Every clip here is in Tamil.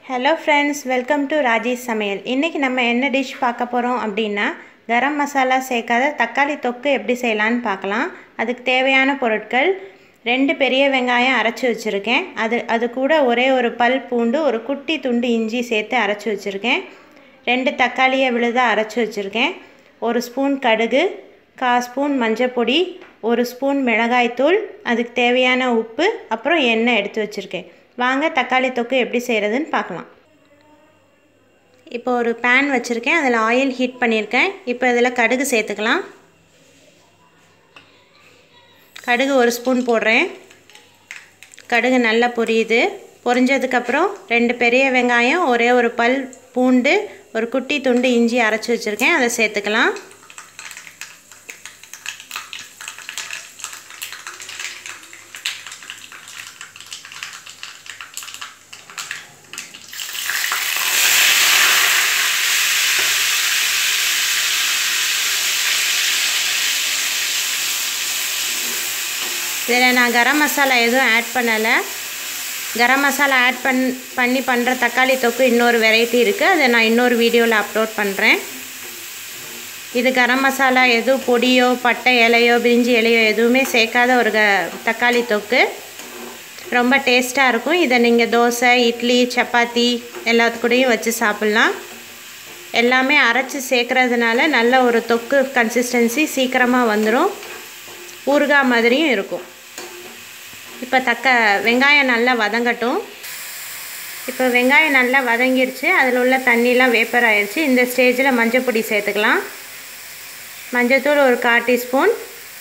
hello friends welcome to Rajesh சமையல் இன்றைக்கி நம்ம என்ன டிஷ் பார்க்க போகிறோம் அப்படின்னா கரம் மசாலா சேர்க்காத தக்காளி தொக்கு எப்படி செய்யலான்னு பார்க்கலாம் அதுக்கு தேவையான பொருட்கள் ரெண்டு பெரிய வெங்காயம் அரைச்சி வச்சுருக்கேன் அது அது கூட ஒரே ஒரு பல் பூண்டு ஒரு குட்டி துண்டு இஞ்சி சேர்த்து அரைச்சி வச்சுருக்கேன் ரெண்டு தக்காளியை விழுதாக அரைச்சி வச்சுருக்கேன் ஒரு ஸ்பூன் கடுகு கா ஸ்பூன் மஞ்சள் பொடி ஒரு ஸ்பூன் மிளகாய்த்தூள் அதுக்கு தேவையான உப்பு அப்புறம் எண்ணெய் எடுத்து வச்சுருக்கேன் வாங்க தக்காளி தொக்கு எப்படி செய்கிறதுன்னு பார்க்கலாம் இப்போ ஒரு பேன் வச்சுருக்கேன் அதில் ஆயில் ஹீட் பண்ணியிருக்கேன் இப்போ இதில் கடுகு சேர்த்துக்கலாம் கடுகு ஒரு ஸ்பூன் போடுறேன் கடுகு நல்லா பொரியுது பொரிஞ்சதுக்கப்புறம் ரெண்டு பெரிய வெங்காயம் ஒரே ஒரு பல் பூண்டு ஒரு குட்டி துண்டு இஞ்சி அரைச்சி வச்சுருக்கேன் அதை சேர்த்துக்கலாம் இதில் நான் கரம் மசாலா எதுவும் ஆட் பண்ணலை கரம் மசாலா ஆட் பண் பண்ணி பண்ணுற தக்காளி தொக்கு இன்னொரு வெரைட்டி இருக்குது அதை நான் இன்னொரு வீடியோவில் அப்லோட் பண்ணுறேன் இது கரம் மசாலா எதுவும் பொடியோ பட்டை இலையோ பிரிஞ்சி இலையோ எதுவுமே சேர்க்காத ஒரு க தக்காளி தொக்கு ரொம்ப டேஸ்ட்டாக இருக்கும் இதை நீங்கள் தோசை இட்லி சப்பாத்தி எல்லாத்துக்கூடையும் வச்சு சாப்பிட்லாம் எல்லாமே அரைச்சி சேர்க்குறதுனால நல்ல ஒரு தொக்கு கன்சிஸ்டன்சி சீக்கிரமாக வந்துடும் ஊறுகாய் மாதிரியும் இருக்கும் இப்போ தக்க வெங்காயம் நல்லா வதங்கட்டும் இப்போ வெங்காயம் நல்லா வதங்கிருச்சு அதில் உள்ள தண்ணிலாம் வேப்பர் ஆயிடுச்சு இந்த ஸ்டேஜில் மஞ்சள் பொடி சேர்த்துக்கலாம் மஞ்சள்தூள் ஒரு கால் டீஸ்பூன்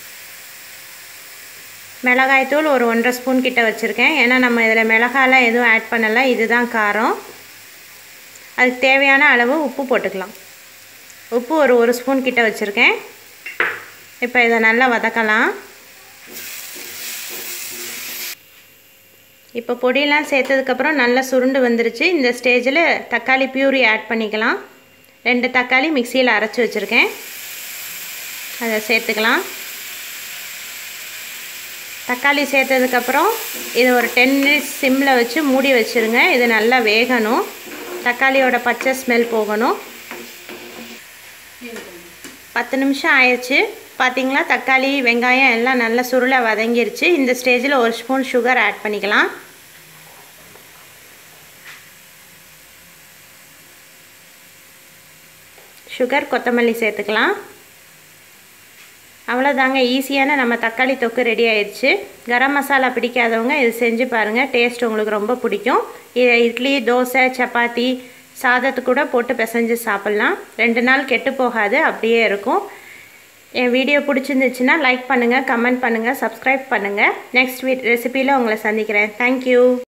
மிளகாய்த்தூள் ஒரு ஒன்றரை ஸ்பூன் கிட்ட வச்சுருக்கேன் ஏன்னா நம்ம இதில் மிளகாலாம் எதுவும் ஆட் பண்ணலை இதுதான் காரம் அதுக்கு தேவையான அளவு உப்பு போட்டுக்கலாம் உப்பு ஒரு ஒரு ஸ்பூன் கிட்ட வச்சுருக்கேன் இப்போ இதை நல்லா வதக்கலாம் இப்போ பொடியெல்லாம் சேர்த்ததுக்கப்புறம் நல்லா சுருண்டு வந்துருச்சு இந்த ஸ்டேஜில் தக்காளி பியூரி ஆட் பண்ணிக்கலாம் ரெண்டு தக்காளி மிக்சியில் அரைச்சி வச்சுருக்கேன் அதை சேர்த்துக்கலாம் தக்காளி சேர்த்ததுக்கப்புறம் இது ஒரு டென் மினிட்ஸ் சிம்மில் வச்சு மூடி வச்சுருங்க இது நல்லா வேகணும் தக்காளியோட பச்சை ஸ்மெல் போகணும் பத்து நிமிஷம் ஆயிடுச்சு பார்த்திங்களா தக்காளி வெங்காயம் எல்லாம் நல்லா சுருளை வதங்கிருச்சு இந்த ஸ்டேஜில் ஒரு ஸ்பூன் சுகர் ஆட் பண்ணிக்கலாம் சுகர் கொத்தமல்லி சேர்த்துக்கலாம் அவ்வளோதாங்க ஈஸியான நம்ம தக்காளி தொக்கு ரெடி ஆயிடுச்சு கரம் மசாலா பிடிக்காதவங்க இது செஞ்சு பாருங்கள் டேஸ்ட் உங்களுக்கு ரொம்ப பிடிக்கும் இதை இட்லி தோசை சப்பாத்தி சாதத்து கூட போட்டு பிசைஞ்சு சாப்பிட்லாம் ரெண்டு நாள் கெட்டு போகாது அப்படியே இருக்கும் என் வீடியோ பிடிச்சிருந்துச்சுன்னா லைக் பண்ணுங்கள் கமெண்ட் பண்ணுங்கள் சப்ஸ்கிரைப் பண்ணுங்கள் நெக்ஸ்ட் வீட் ரெசிப்பியில் உங்களை சந்திக்கிறேன் தேங்க்யூ